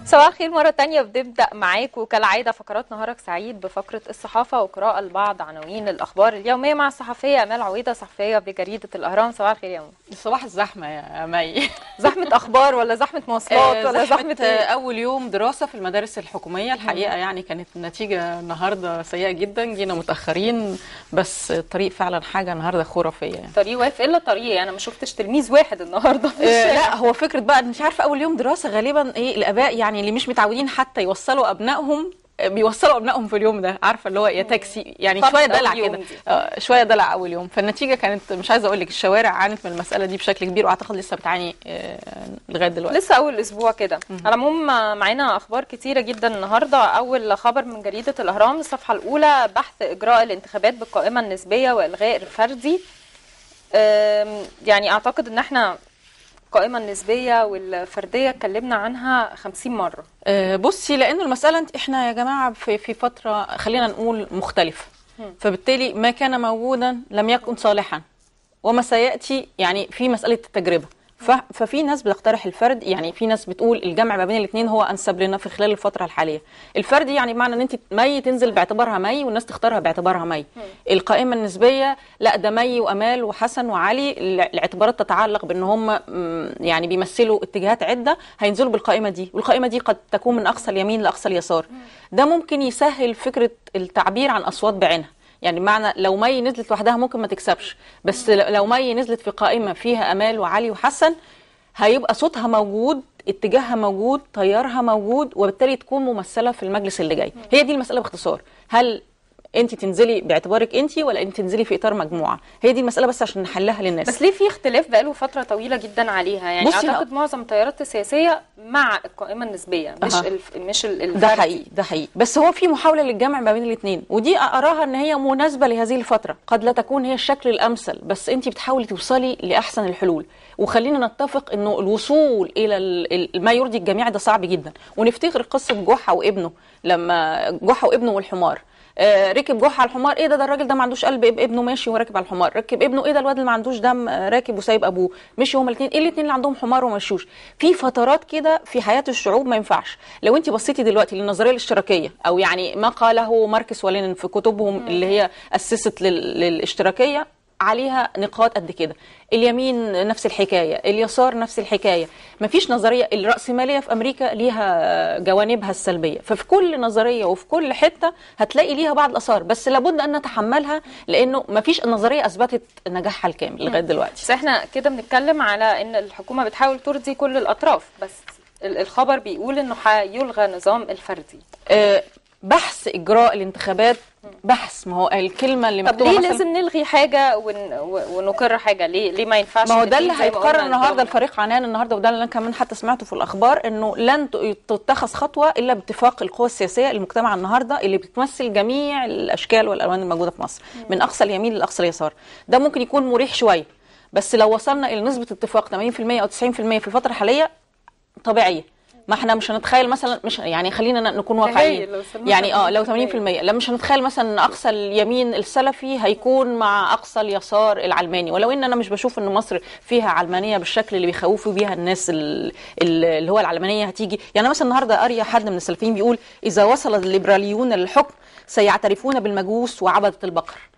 صباح الخير مرة تانية بنبدأ معاكم كالعادة فقرات نهارك سعيد بفقرة الصحافة وقراءة لبعض عناوين الأخبار اليومية مع الصحفية أمال عويدة صحفية بجريدة الأهرام صباح الخير يا أمال صباح الزحمة يا مي زحمة أخبار ولا زحمة مواصلات ولا زحمة آه، إيه؟ أول يوم دراسة في المدارس الحكومية الحقيقة يعني كانت النتيجة النهاردة سيئة جدا جينا متأخرين بس الطريق فعلا حاجة النهاردة خرافية يعني طريق واقف إلا طريق أنا ما شفتش تلميذ واحد النهاردة في آه، الشارع. لا هو فكره بقى مش عارفه اول يوم دراسه غالبا ايه الاباء يعني اللي مش متعودين حتى يوصلوا ابنائهم آه، بيوصلوا ابنائهم في اليوم ده عارفه اللي هو يا تاكسي يعني فرحة شويه أول دلع يوم كده دي. آه، شويه دلع اول يوم فالنتيجه كانت مش عايزه اقول لك الشوارع عانت من المساله دي بشكل كبير واعتقد لسه بتعاني آه، لغايه دلوقتي لسه اول اسبوع كده على العموم معانا اخبار كتيره جدا النهارده اول خبر من جريده الاهرام الصفحه الاولى بحث اجراء الانتخابات بالقائمه النسبيه والغاء الفردي أم، يعني اعتقد ان احنا القائمه النسبيه والفرديه اتكلمنا عنها 50 مره آه، بصي لانه المساله انت- احنا يا جماعه في في فتره خلينا نقول مختلفه فبالتالي ما كان موجودا لم يكن صالحا وما سياتي يعني في مساله التجربه ف- ففي ناس بتقترح الفرد يعني في ناس بتقول الجمع ما بين الاثنين هو انسب لنا في خلال الفتره الحاليه الفرد يعني بمعنى ان انت مي تنزل باعتبارها مي والناس تختارها باعتبارها مي القائمه النسبيه لا ده مي وامال وحسن وعلي الع- الاعتبارات تتعلق بان هم م، يعني بيمثلوا اتجاهات عده هينزلوا بالقائمه دي والقائمه دي قد تكون من اقصى اليمين لاقصى اليسار ده ممكن يسهل فكره التعبير عن اصوات بعينها يعني بمعنى لو مي نزلت لوحدها ممكن ما تكسبش بس ل- لو مي نزلت في قائمه فيها امال وعلي وحسن هيبقى صوتها موجود اتجاهها موجود تيارها موجود وبالتالي تكون ممثله في المجلس اللي جاي هي دي المساله باختصار هل انت تنزلي باعتبارك انت ولا انت تنزلي في اطار مجموعه هي دي المساله بس عشان نحلها للناس بس ليه في اختلاف بقاله فتره طويله جدا عليها يعني بصي، اعتقد معظم التيارات السياسيه مع القائمه النسبيه مش أها. الف... مش ال- ده الفردي. حقيقي ده حقيقي بس هو في محاوله للجمع ما بين الاثنين ودي اراها ان هي مناسبه لهذه الفتره قد لا تكون هي الشكل الامثل بس انت بتحاولي توصلي لاحسن الحلول وخلينا نتفق انه الوصول الى ال- ال- ما يرضي الجميع ده صعب جدا ونفتكر قصه جحا وابنه لما جحا وابنه والحمار آه، ركب جحا على الحمار ايه ده ده الراجل ده ما عندوش قلب اب- ابنه ماشي وراكب على الحمار ركب ابنه ايه ده الواد اللي ما عندوش دم آه، راكب وسايب ابوه مشي هما الاثنين ايه الاثنين اللي عندهم حمار وما مشوش في فترات كده في حياه الشعوب ما ينفعش لو انت بصيتي دلوقتي للنظريه الاشتراكيه او يعني ما قاله ماركس ولينين في كتبهم اللي هي اسست لل- للاشتراكيه عليها نقاط قد كده اليمين نفس الحكايه اليسار نفس الحكايه مفيش نظريه الراسماليه في امريكا ليها جوانبها السلبيه ففي كل نظريه وفي كل حته هتلاقي ليها بعض الاثار بس لابد ان نتحملها لانه مفيش نظريه اثبتت نجاحها الكامل لغايه دلوقتي بس احنا كده بنتكلم على ان الحكومه بتحاول ترضي كل الاطراف بس ال- الخبر بيقول انه هيلغى نظام الفردي آه، بحث اجراء الانتخابات بحث ما هو الكلمه اللي طب مكتوبه ليه مثلاً- لازم نلغي حاجه ون... و- ونقر حاجه ليه ليه ما ينفعش ما هو ده الاتنين اللي زي ما هيتقرر قلنا النهارده نظام؟ الفريق عنان النهارده وده اللي انا كمان حتى سمعته في الاخبار انه لن ت- تتخذ خطوه الا باتفاق القوى السياسيه المجتمع النهارده اللي بتمثل جميع الاشكال والالوان الموجوده في مصر من اقصى اليمين لاقصى اليسار ده ممكن يكون مريح شويه بس لو وصلنا الى نسبه اتفاق 80% او 90% في الفتره الحاليه طبيعيه ما احنا مش هنتخيل مثلا مش يعني خلينا ن- نكون واقعيين لو وصلنا يعني اه لو 80%. 80% لا مش هنتخيل مثلا ان اقصى اليمين السلفي هيكون مع اقصى اليسار العلماني ولو ان انا مش بشوف ان مصر فيها علمانيه بالشكل اللي بيخوفوا بيها الناس ال- ال- اللي هو العلمانيه هتيجي يعني أنا مثلا النهارده قاريه حد من السلفيين بيقول اذا وصل الليبراليون للحكم سيعترفون بالمجوس وعبده البقر